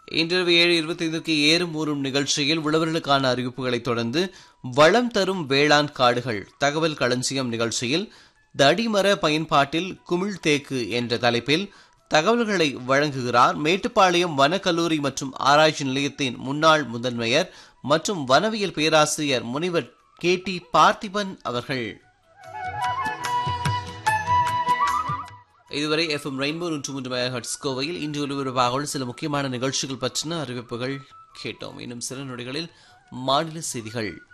இன்றிரவு ஏழு இருபத்தைந்துக்கு ஏறும் ஊறும் நிகழ்ச்சியில் உழவர்களுக்கான அறிவிப்புகளைத் தொடர்ந்து வளம் தரும் வேளாண் காடுகள் தகவல் களஞ்சியம் நிகழ்ச்சியில் தடிமர பயன்பாட்டில் குமிழ் தேக்கு என்ற தலைப்பில் தகவல்களை வழங்குகிறார் மேட்டுப்பாளையம் வனக்கல்லூரி மற்றும் ஆராய்ச்சி நிலையத்தின் முன்னாள் முதன்மையர் மற்றும் வனவியல் பேராசிரியர் முனைவர் கே டி பார்த்திபன் அவர்கள் இதுவரை எஃப்எம் ரெயின்போ நூற்று மூன்று மெகாஹெட்ஸ் கோவையில் இன்று ஒலிபரப்பாக சில முக்கியமான நிகழ்ச்சிகள் பற்றின அறிவிப்புகள் கேட்டோம் இன்னும் சில நொடிகளில் மாநில செய்திகள்